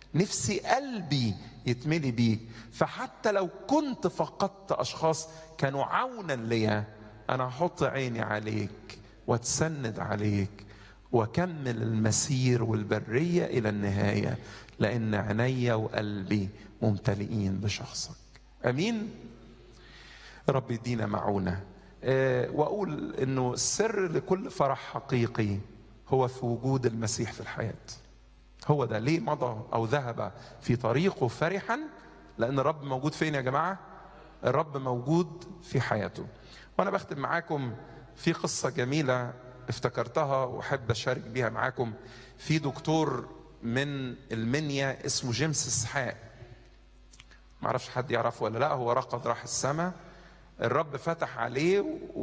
نفسي قلبي يتملي بيك فحتى لو كنت فقدت اشخاص كانوا عونا ليا انا هحط عيني عليك واتسند عليك واكمل المسير والبريه الى النهايه لان عيني وقلبي ممتلئين بشخصك امين رب يدينا معونه أه واقول انه السر لكل فرح حقيقي هو في وجود المسيح في الحياه هو ده ليه مضى او ذهب في طريقه فرحا لان الرب موجود فين يا جماعه الرب موجود في حياته وانا بختم معاكم في قصه جميله افتكرتها واحب اشارك بيها معاكم في دكتور من المنيا اسمه جيمس اسحاق معرفش حد يعرفه ولا لا هو رقد راح السماء الرب فتح عليه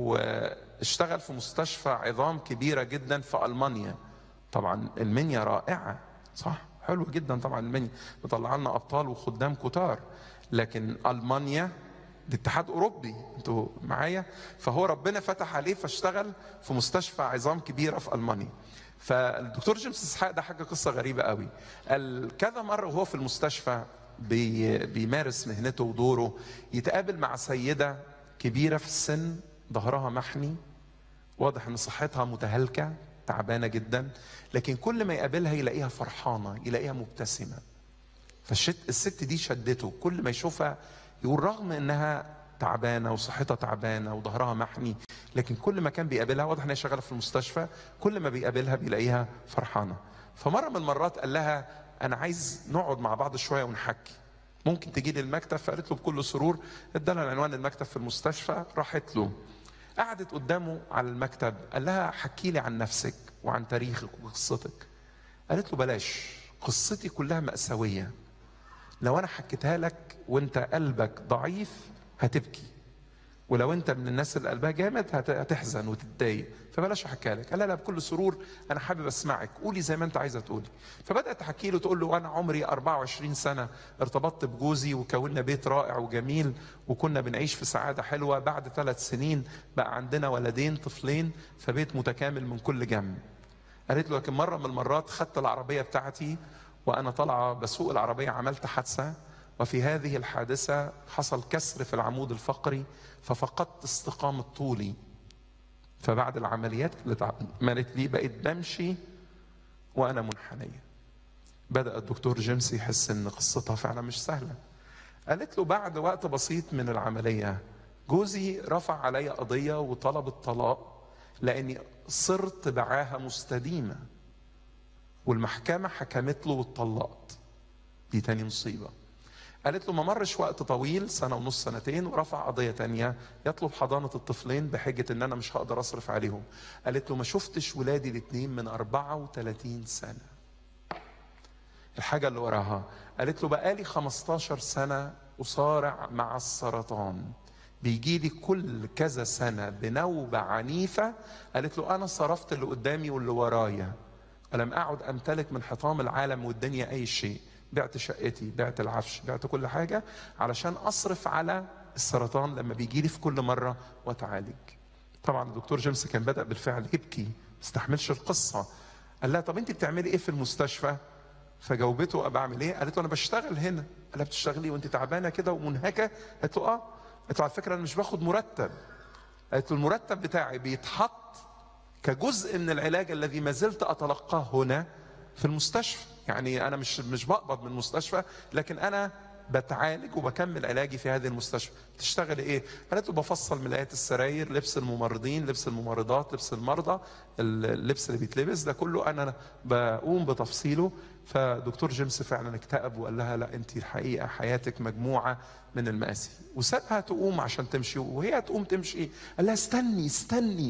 واشتغل في مستشفى عظام كبيره جدا في المانيا طبعا المنيا رائعه صح حلو جدا طبعا المنيا بيطلع لنا ابطال وخدام كتار لكن المانيا دي اتحاد اوروبي انتوا معايا فهو ربنا فتح عليه فاشتغل في مستشفى عظام كبيره في المانيا فالدكتور جيمس اسحاق ده حاجه قصه غريبه قوي قال كذا مره وهو في المستشفى بي بيمارس مهنته ودوره يتقابل مع سيده كبيره في السن ظهرها محني واضح ان صحتها متهالكه تعبانه جدا لكن كل ما يقابلها يلاقيها فرحانه يلاقيها مبتسمه فالست الست دي شدته كل ما يشوفها يقول رغم انها تعبانه وصحتها تعبانه وظهرها محني لكن كل ما كان بيقابلها واضح انها شغاله في المستشفى كل ما بيقابلها بيلاقيها فرحانه فمره من المرات قال لها انا عايز نقعد مع بعض شويه ونحكي ممكن تجي لي المكتب فقالت له بكل سرور ادالها العنوان المكتب في المستشفى راحت له قعدت قدامه على المكتب قال لها حكي لي عن نفسك وعن تاريخك وقصتك قالت له بلاش قصتي كلها مأساوية لو أنا حكيتها لك وأنت قلبك ضعيف هتبكي ولو أنت من الناس اللي قلبها جامد هتحزن وتتضايق فبلاش أحكيها لك قال لا بكل سرور أنا حابب أسمعك قولي زي ما أنت عايزة تقولي فبدأت تحكي له تقول له أنا عمري 24 سنة ارتبطت بجوزي وكونا بيت رائع وجميل وكنا بنعيش في سعادة حلوة بعد ثلاث سنين بقى عندنا ولدين طفلين فبيت متكامل من كل جنب قالت له لكن مرة من المرات خدت العربية بتاعتي وأنا طالعة بسوق العربية عملت حادثة وفي هذه الحادثة حصل كسر في العمود الفقري ففقدت استقامة طولي فبعد العمليات اللي اتعملت لي بقيت بمشي وأنا منحنية بدأ الدكتور جيمس يحس إن قصتها فعلا مش سهلة قالت له بعد وقت بسيط من العملية جوزي رفع علي قضية وطلب الطلاق لأني صرت بعاهة مستديمة والمحكمة حكمت له واتطلقت دي تاني مصيبة قالت له ما مرش وقت طويل سنة ونص سنتين ورفع قضية تانية يطلب حضانة الطفلين بحجة ان انا مش هقدر اصرف عليهم قالت له ما شفتش ولادي الاتنين من 34 سنة الحاجة اللي وراها قالت له بقالي 15 سنة أصارع مع السرطان بيجي لي كل كذا سنة بنوبة عنيفة قالت له أنا صرفت اللي قدامي واللي ورايا ولم أعد أمتلك من حطام العالم والدنيا أي شيء بعت شقتي بعت العفش بعت كل حاجة علشان أصرف على السرطان لما بيجي لي في كل مرة وأتعالج طبعا الدكتور جيمس كان بدأ بالفعل يبكي ما استحملش القصة قال لها طب أنت بتعملي إيه في المستشفى فجاوبته بعمل ايه؟ قالت له انا بشتغل هنا قال لها بتشتغلي وانت تعبانه كده ومنهكه؟ قالت له اه قالت له على فكره انا مش باخد مرتب قالت له المرتب بتاعي بيتحط كجزء من العلاج الذي ما زلت اتلقاه هنا في المستشفى يعني انا مش مش بقبض من المستشفى لكن انا بتعالج وبكمل علاجي في هذه المستشفى تشتغلي ايه قالت له بفصل ملايات السراير لبس الممرضين لبس الممرضات لبس المرضى اللبس اللي بيتلبس ده كله انا بقوم بتفصيله فدكتور جيمس فعلا اكتئب وقال لها لا انت الحقيقه حياتك مجموعه من المآسي وسابها تقوم عشان تمشي وهي تقوم تمشي قال لها استني استني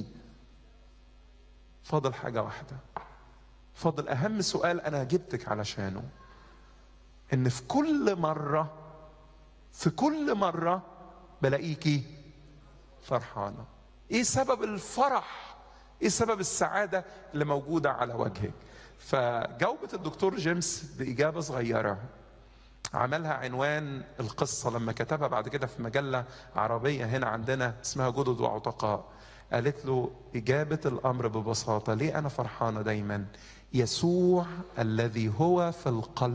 فاضل حاجه واحده فاضل اهم سؤال انا جبتك علشانه ان في كل مره في كل مره بلاقيكي فرحانه ايه سبب الفرح ايه سبب السعاده اللي موجوده على وجهك فجاوبت الدكتور جيمس باجابه صغيره عملها عنوان القصه لما كتبها بعد كده في مجله عربيه هنا عندنا اسمها جدد وعتقاء قالت له اجابه الامر ببساطه ليه انا فرحانه دايما يسوع الذي هو في القلب